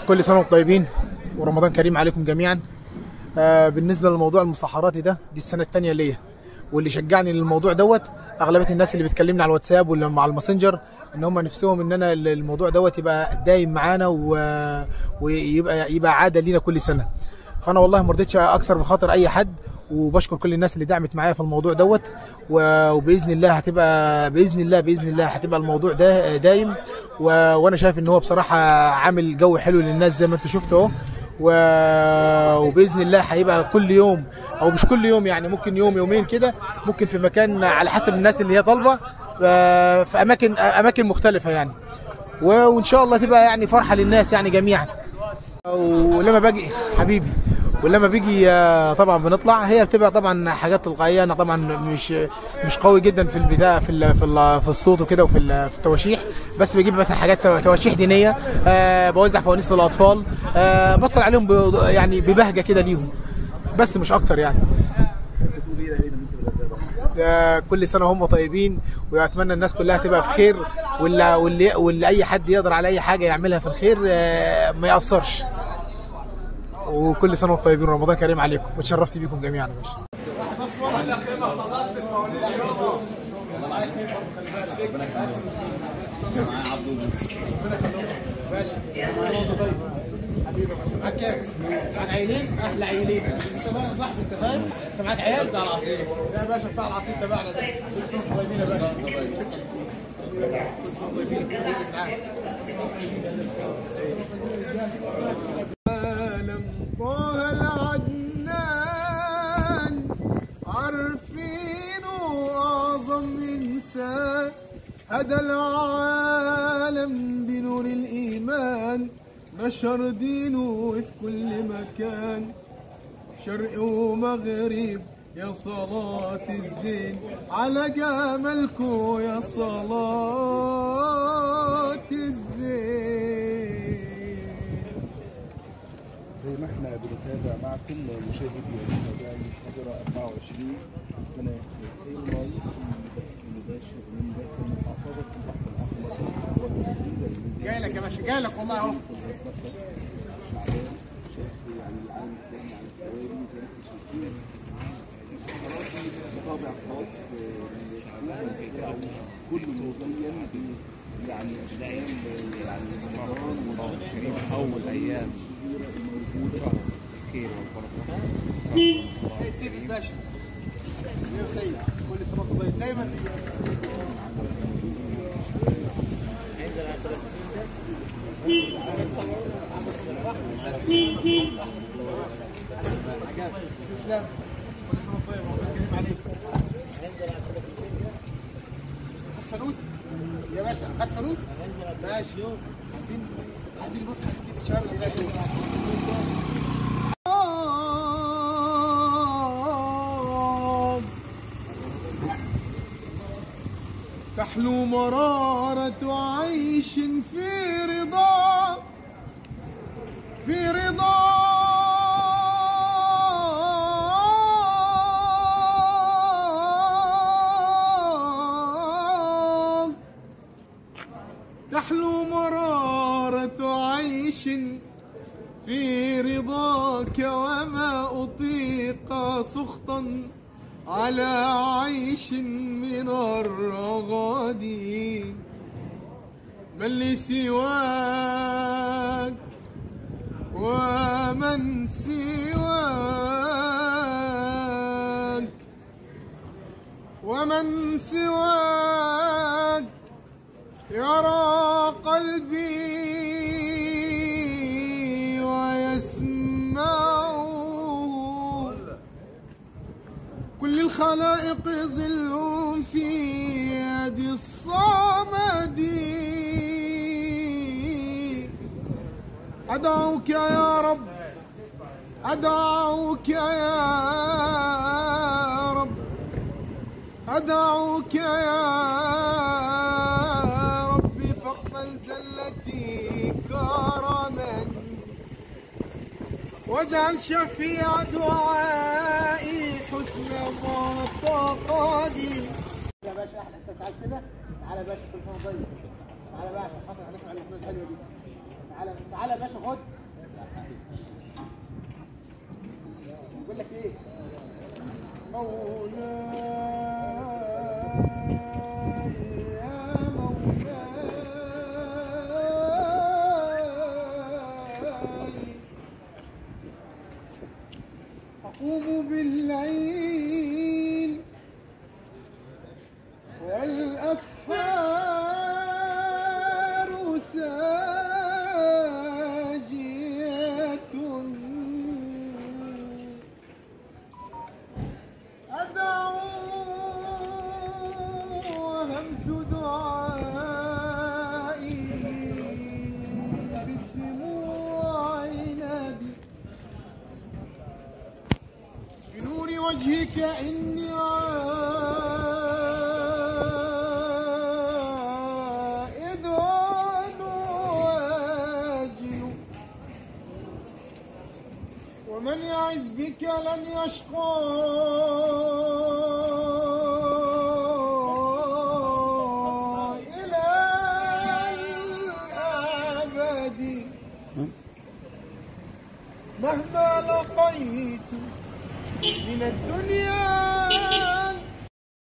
كل سنه وانتم طيبين ورمضان كريم عليكم جميعا آه بالنسبه للموضوع المسحراتي ده دي السنه الثانيه ليا واللي شجعني للموضوع دوت اغلبيه الناس اللي بتكلمني على الواتساب ولا مع الماسنجر ان هم نفسهم ان انا الموضوع دوت يبقى دايم معانا و... ويبقى يبقى عاده لينا كل سنه فانا والله ما رضيتش اكثر من خاطر اي حد وبشكر كل الناس اللي دعمت معايا في الموضوع دوت و- وباذن الله هتبقى باذن الله باذن الله هتبقى الموضوع ده دايم و... وانا شايف ان هو بصراحه عامل جو حلو للناس زي ما انتم شفتوا اهو و... وباذن الله هيبقى كل يوم او مش كل يوم يعني ممكن يوم يومين كده ممكن في مكان على حسب الناس اللي هي طالبه آه، في اماكن اماكن مختلفه يعني و- وان شاء الله تبقى يعني فرحه للناس يعني جميعا ولما باجي حبيبي ولما بيجي آه، طبعا بنطلع هي بتبقى طبعا حاجات تلقائيه انا طبعا مش مش قوي جدا في البدايه في ال في, ال في الصوت وكده وفي ال- في التواشيح بس بجيب مثلا حاجات تو- تواشيح دينيه آه بوزع فوانيس للاطفال آه بدخل عليهم ب- يعني ببهجه كده ليهم بس مش اكتر يعني آه، كل سنه هم طيبين واتمنى الناس كلها تبقى في خير واللي واللي, واللي اي حد يقدر على اي حاجه يعملها في الخير آه، ما ياثرش وكل سنه وانتم طيبين رمضان كريم عليكم وتشرفت بيكم جميعا يا باشا حبيبي معاك كام؟ معاك عيلين؟ احلى عيلين انت بقى صاحبي انت فاهم؟ انت معاك عيال؟ بتاع العصير يا باشا بتاع العصير تبعنا ده كل سنه وانتم طيبين يا باشا كل سنه وانتم طيبين خليك معاك عالم طه العدنان عارفينه أعظم إنسان هدى العالم بنور الإيمان نشر دينه في كل مكان شرق ومغرب يا صلاة الزين على جمالكو يا صلاة الزين زي ما احنا بنتابع معكم مشاهدي ومتابعي حجرة 24 قناة خير لايف في بث مباشر من داخل محافظة البحر الأحمر والجديدة الميديا جاي لك يا باشا جاي لك والله اهو شعبان شاف يعني العالم الثاني عن الحواري زي ما احنا شايفين مسحراتي بطابع خاص آه، بيسموها كل مزين ب يعني اشكال يعني رمضان شريف أول أيام موجودة الخير والبركة ايه سيد الباشا يا سيد كل سنه وانت طيب دايما تسلم كل سنه وانت طيب رمضان كريم عليك خد فلوس يا باشا خد فلوس ماشي عايزين عايزين بص هنديك الشباب اللي هناك دول. تحلو مرارة عيش في رضا في رضا تحلو مرارة عيش في رضاك وما أطيق سخطا على عيش من الرغد من لي سواك ومن سواك ومن سواك يرى قلبي ويسمعه كل الخلائق ظل في يد الصمد أدعوك يا رب أدعوك يا رب أدعوك يا ربي فاقبل زلتي كرما واجعل شفيع دعائي حسن معتقدي يا باشا احلى انت مش عايز كده تعالى يا باشا كل سنه وانت طيب تعالى يا باشا خاطر هنسمع الاغنيه الحلوه دي تعالى تعالى يا باشا خد بقول لك ايه مولاي يا مولاي أقوم بالليل والأسحار ساجية أدعو وهمس دعائي بالدموع نادي بنور وجهك إني عائد واجل ومن يعز بك لن يشقى إلى الأبد مهما لقيت من الدنيا